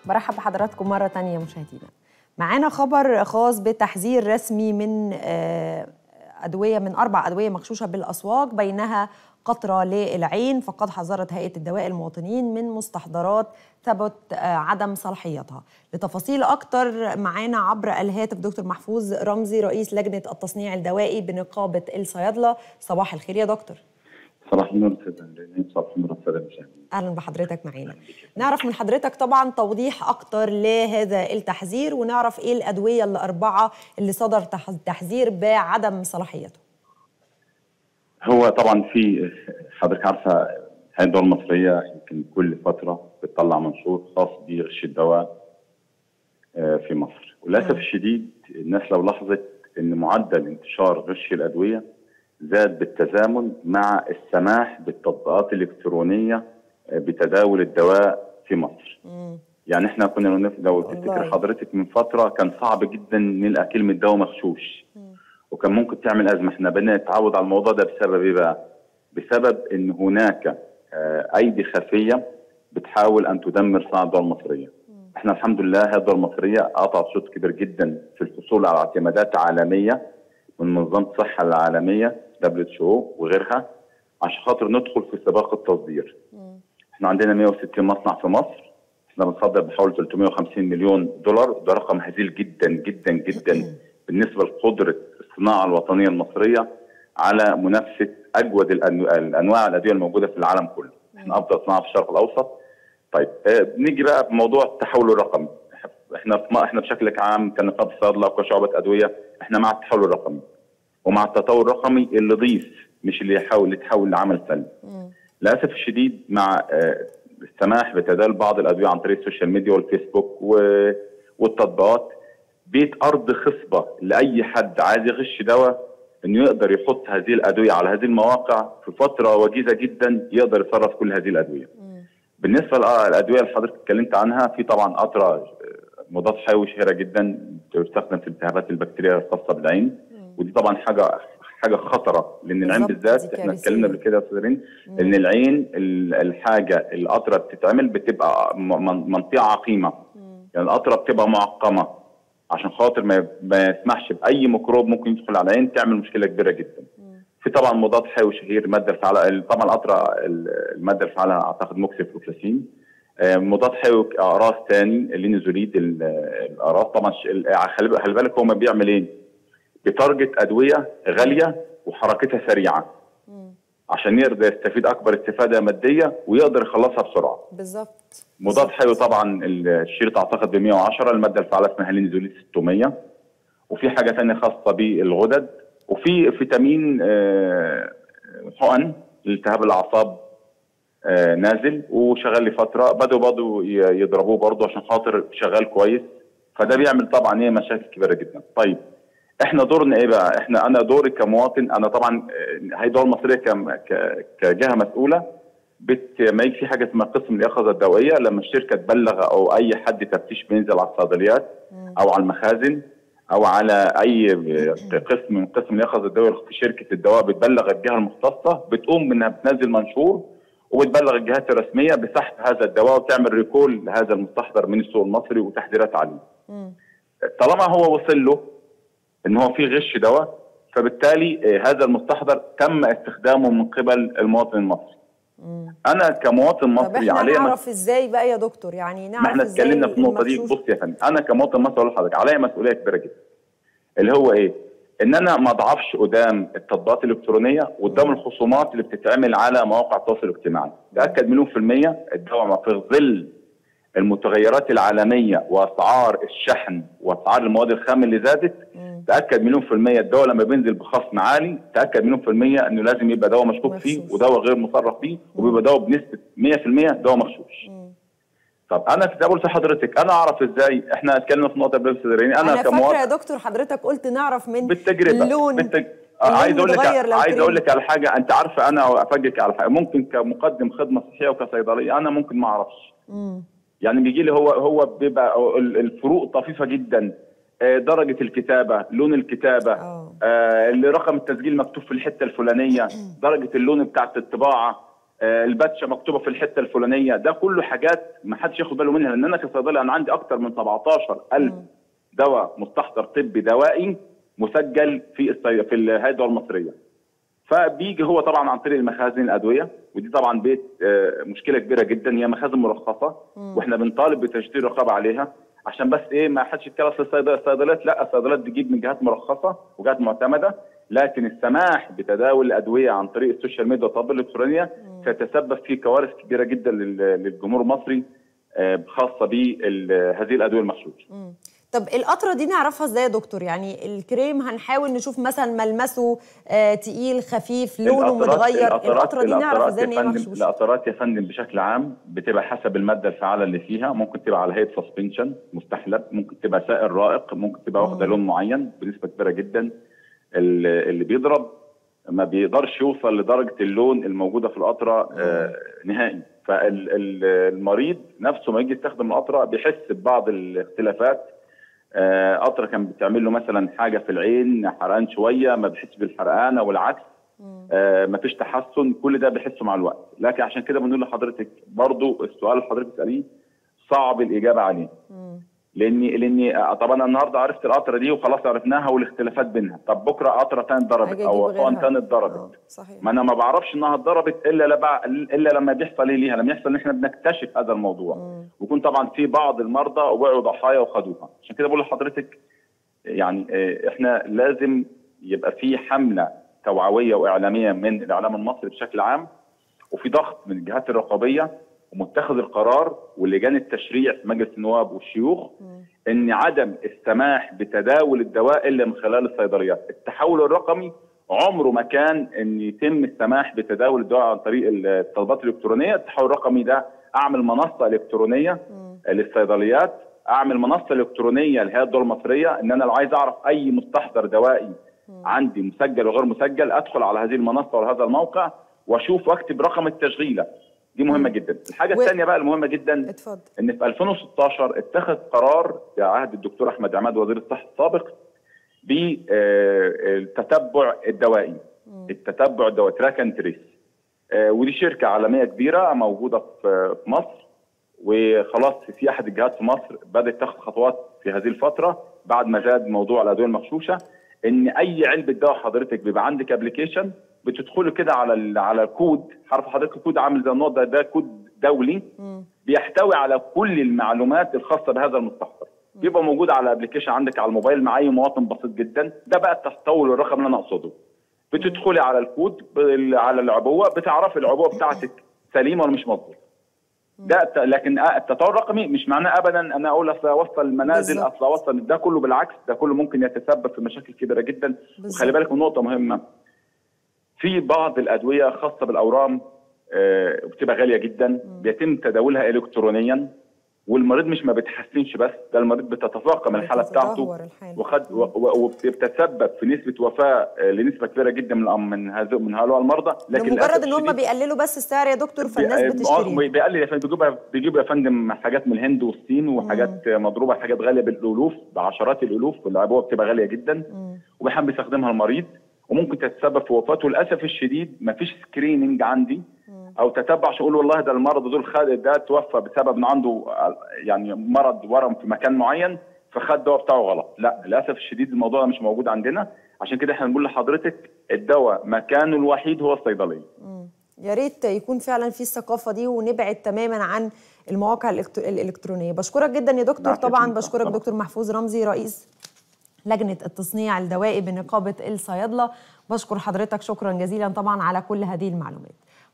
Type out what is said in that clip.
برحب بحضراتكم مرة تانية مشاهدينا معانا خبر خاص بتحذير رسمي من آه، أدوية من أربع أدوية مغشوشة بالأسواق بينها قطرة للعين فقد حذرت هيئة الدواء المواطنين من مستحضرات ثبت آه، عدم صلاحيتها لتفاصيل أكتر معانا عبر الهاتف دكتور محفوظ رمزي رئيس لجنة التصنيع الدوائي بنقابة الصيادلة صباح الخير يا دكتور صباح النور استاذ رينين صباح النور استاذ المشاهدين اهلا بحضرتك معانا نعرف من حضرتك طبعا توضيح اكتر لهذا التحذير ونعرف ايه الادويه الاربعه اللي صدر تح- تحذير بعدم صلاحيته هو طبعا في حضرتك عارفه هيئه الدول المصريه يمكن كل فتره بتطلع منشور خاص بغش الدواء آه، في مصر وللاسف مم. الشديد الناس لو لاحظت ان معدل انتشار غش الادويه زاد بالتزامن مع السماح بالتطبيقات الالكترونيه آه، بتداول الدواء في مصر مم. يعني احنا كنا لو نف- لو والله. تفتكر حضرتك من فتره كان صعب جدا نلقى كلمه دواء مغشوش وكان ممكن تعمل ازمه احنا بدنا نتعود على الموضوع ده بسبب ايه بقى؟ بسبب ان هناك آه، ايدي خفيه بتحاول ان تدمر صناعه الدول المصريه. احنا الحمد لله هذه الدول المصريه قطعت شوط كبير جدا في الحصول على اعتمادات عالميه من منظمه الصحه العالميه WHO وغيرها عشان خاطر ندخل في سباق التصدير. احنا عندنا 160 مصنع في مصر احنا بنصدر بحوالي 350 مليون دولار ده رقم هزيل جدا جدا جدا بالنسبه لقدره الصناعه الوطنيه المصريه على منافسه اجود الأنو- الانواع الادويه الموجوده في العالم كله احنا افضل صناعه في الشرق الاوسط طيب آه نيجي بقى بموضوع التحول الرقمي احنا في احنا بشكل عام كنقابه صيادله وكشعبه ادويه احنا مع التحول الرقمي ومع التطور الرقمي اللي ضيف مش اللي يحاول يتحول لعمل سلبي للاسف الشديد مع آه، السماح بتداول بعض الادويه عن طريق السوشيال ميديا والفيسبوك و- والتطبيقات بيت ارض خصبه لاي حد عايز يغش دواء انه يقدر يحط هذه الادويه على هذه المواقع في فتره وجيزه جدا يقدر يصرف كل هذه الادويه. بالنسبه للادويه اللي حضرتك اتكلمت عنها في طبعا قطره آه، مضاد حيوي شهيره جدا بتستخدم في التهابات البكتيريا الخاصه بالعين ودي طبعا حاجه حاجه خطره لان العين بالظبط، بالذات دي احنا كارثية. اتكلمنا قبل كده يا استاذ رين ان العين ال- الحاجه القطره بتتعمل بتبقى م- من- منطقه عقيمه يعني القطره بتبقى معقمه عشان خاطر ما ما يسمحش باي ميكروب ممكن يدخل على العين تعمل مشكله كبيره جدا في طبعا مضاد حيوي شهير الماده الفعاله طبعا القطره ال- الماده الفعاله اعتقد موكسيفلوكساسين آه، مضاد حيوي اقراص تاني اللينوزوليد ال- الاقراص طبعا ش- ال- خلي خلي بالك هو ما بيعمل ايه؟ بتارجت ادويه غاليه وحركتها سريعه عشان يقدر يستفيد اكبر استفاده ماديه ويقدر يخلصها بسرعه بالظبط مضاد حيوي طبعا الشريط اعتقد ب 110 الماده الفعاله اسمها لينزوليد 600 وفي حاجه ثانيه خاصه بالغدد وفي فيتامين آه، حقن لالتهاب الاعصاب آه، نازل وشغال لي فتره بدأوا برضه ي- يضربوه برضه عشان خاطر شغال كويس فده بيعمل طبعا ايه مشاكل كبيره جدا طيب احنا دورنا ايه بقى احنا انا دوري كمواطن انا طبعا آه، هي الدول المصريه كم- ك- كجهه مسؤوله بت ما يجي في حاجه اسمها قسم اليقظه الدوائيه لما الشركه تبلغ او اي حد تفتيش بينزل على الصيدليات او على المخازن او على اي قسم من قسم اليقظه الدوائيه في شركه الدواء بتبلغ الجهه المختصه بتقوم انها بتنزل منشور وبتبلغ الجهات الرسميه بسحب هذا الدواء وتعمل ريكول لهذا المستحضر من السوق المصري وتحذيرات عليه. طالما هو وصل له ان هو في غش دواء فبالتالي آه، هذا المستحضر تم استخدامه من قبل المواطن المصري. انا كمواطن طب مصري احنا علي مس- نعرف ازاي بقى يا دكتور يعني نعرف ما احنا ازاي اتكلمنا في النقطه دي المغشوش- بص يا فندم انا كمواطن مصري اقول لحضرتك عليا مسؤوليه كبيره جدا اللي هو ايه؟ ان انا ما اضعفش قدام التطبيقات الالكترونيه وقدام الخصومات اللي بتتعمل على مواقع التواصل الاجتماعي تاكد مليون في الميه الدواء ما في ظل المتغيرات العالميه واسعار الشحن واسعار المواد الخام اللي زادت تاكد مليون في الميه الدواء لما بينزل بخصم عالي تاكد مليون في الميه انه لازم يبقى دواء مشكوك فيه مغشوش. ودواء غير مصرح فيه وبيبقى دواء بنسبه 100% دواء مغشوش طب انا كنت بقول لحضرتك انا اعرف ازاي احنا اتكلمنا في نقطه بس انا, انا, أنا فاكره كمواطن يا دكتور حضرتك قلت نعرف من بالتجربه اللون بالتج... اللون عايز اقول لك متغير لو عايز كريم. اقول لك على حاجه انت عارفه انا افاجئك على حاجه ممكن كمقدم خدمه صحيه وكصيدليه انا ممكن ما اعرفش يعني بيجي لي هو هو بيبقى ال- الفروق طفيفه جدا آه، درجه الكتابه لون الكتابه آه. آه، اللي رقم التسجيل مكتوب في الحته الفلانيه درجه اللون بتاعه الطباعه آه، الباتشه مكتوبه في الحته الفلانيه ده كله حاجات ما حدش ياخد باله منها لان انا كصيدلي انا عندي اكتر من 17000 دواء مستحضر طبي دوائي مسجل في الصي... في الهيئه الدواء المصريه فبيجي هو طبعا عن طريق المخازن الادويه ودي طبعا بيت آه، مشكله كبيره جدا هي مخازن مرخصه واحنا بنطالب بتشديد الرقابه عليها عشان بس ايه ما حدش يتكلم في الصيدليات لا الصيدليات بتجيب من جهات مرخصه وجهات معتمده لكن السماح بتداول الادويه عن طريق السوشيال ميديا والطب الالكترونيه سيتسبب في كوارث كبيره جدا لل- للجمهور المصري آه، خاصه بهذه الادويه المغشوشه. طب القطره دي نعرفها ازاي يا دكتور يعني الكريم هنحاول نشوف مثلا ملمسه آه تقيل خفيف لونه القطرات- متغير القطرات- القطره دي نعرف القطرات ازاي ان يا هي فندم- مغشوشه القطرات يا فندم بشكل عام بتبقى حسب الماده الفعاله اللي فيها ممكن تبقى على هيئه سسبنشن مستحلب ممكن تبقى سائل رائق ممكن تبقى واخده لون معين بنسبه كبيره جدا ال- اللي بيضرب ما بيقدرش يوصل لدرجه اللون الموجوده في القطره آه نهائي فالمريض نفسه ما يجي يستخدم القطره بيحس ببعض الاختلافات آه، قطره كان بتعمل له مثلا حاجه في العين حرقان شويه ما بيحسش بالحرقان او العكس آه ما فيش تحسن كل ده بيحسه مع الوقت لكن عشان كده بنقول لحضرتك برضو السؤال اللي حضرتك بتساليه صعب الاجابه عليه لاني لاني آه، طبعا انا النهارده عرفت القطره دي وخلاص عرفناها والاختلافات بينها طب بكره قطره ثانيه اتضربت هاجي او أجيب حقن غيرها. ثانيه آه، اتضربت صحيح ما انا ما بعرفش انها اتضربت الا لبع... الا لما بيحصل ايه ليها لما يحصل ان احنا بنكتشف هذا الموضوع ويكون طبعا في بعض المرضى وقعوا ضحايا وخدوها عشان كده بقول لحضرتك يعني آه، احنا لازم يبقى في حمله توعويه واعلاميه من الاعلام المصري بشكل عام وفي ضغط من الجهات الرقابيه ومتخذ القرار ولجان التشريع في مجلس النواب والشيوخ ان عدم السماح بتداول الدواء الا من خلال الصيدليات، التحول الرقمي عمره ما كان ان يتم السماح بتداول الدواء عن طريق الطلبات الالكترونيه، التحول الرقمي ده اعمل منصه الكترونيه للصيدليات، اعمل منصه الكترونيه لهيئه الدول المصريه ان انا لو عايز اعرف اي مستحضر دوائي عندي مسجل وغير مسجل ادخل على هذه المنصه ولا هذا الموقع واشوف واكتب رقم التشغيله دي مهمه جدا الحاجه و- الثانيه بقى المهمه جدا اتفضل ان في 2016 اتخذ قرار في عهد الدكتور احمد عماد وزير الصحه السابق بالتتبع الدوائي التتبع الدوائي تراك اند تريس ودي شركه عالميه كبيره موجوده في في مصر وخلاص في احد الجهات في مصر بدات تاخذ خطوات في هذه الفتره بعد ما زاد موضوع الادويه المغشوشه ان اي علبه دواء حضرتك بيبقى عندك ابلكيشن بتدخلي كده على ال- على الكود عارف حضرتك الكود عامل زي النقط ده ده كود دولي بيحتوي على كل المعلومات الخاصه بهذا المستحضر بيبقى موجود على ابلكيشن عندك على الموبايل مع اي مواطن بسيط جدا ده بقى التطور الرقم اللي انا اقصده بتدخلي على الكود بال- على العبوه بتعرفي العبوه بتاعتك سليمه ولا مش مظبوطه ده الت- لكن آه التطور الرقمي مش معناه ابدا انا اقول اصل اوصل المنازل بالظبط. اصل اوصل ده كله بالعكس ده كله ممكن يتسبب في مشاكل كبيره جدا بالظبط. وخلي بالك من نقطه مهمه في بعض الادويه خاصه بالاورام آه، بتبقى غاليه جدا بيتم تداولها الكترونيا والمريض مش ما بتحسنش بس ده المريض بتتفاقم الحاله بتاعته بتتدهور الحالة. وخد و- و- وبتتسبب في نسبه وفاه آه، لنسبه كبيره جدا من من هذو من هؤلاء المرضى لكن لمجرد للأسف ان هم الشديد بيقللوا بس السعر يا دكتور فالناس بي- بتشتري آه، بيقلل يا فندم بيجيبوا بيجيبوا يا فندم حاجات من الهند والصين وحاجات مضروبه حاجات غاليه بالالوف بعشرات الالوف والعبوه بتبقى غاليه جدا وبيحب يستخدمها المريض وممكن تتسبب في وفاته وللاسف الشديد ما فيش سكريننج عندي او تتبع عشان اقول والله ده المرض دول خد ده توفى بسبب ان عنده آه، يعني مرض ورم في مكان معين فخد الدواء بتاعه غلط لا للاسف الشديد الموضوع ده مش موجود عندنا عشان كده احنا بنقول لحضرتك الدواء مكانه الوحيد هو الصيدليه يا ريت يكون فعلا في الثقافه دي ونبعد تماما عن المواقع الإلكتر- الالكترونيه بشكرك جدا يا دكتور نعم، طبعا شكراً. بشكرك طبعاً. دكتور محفوظ رمزي رئيس لجنه التصنيع الدوائي بنقابه الصيادله بشكر حضرتك شكرا جزيلا طبعا على كل هذه المعلومات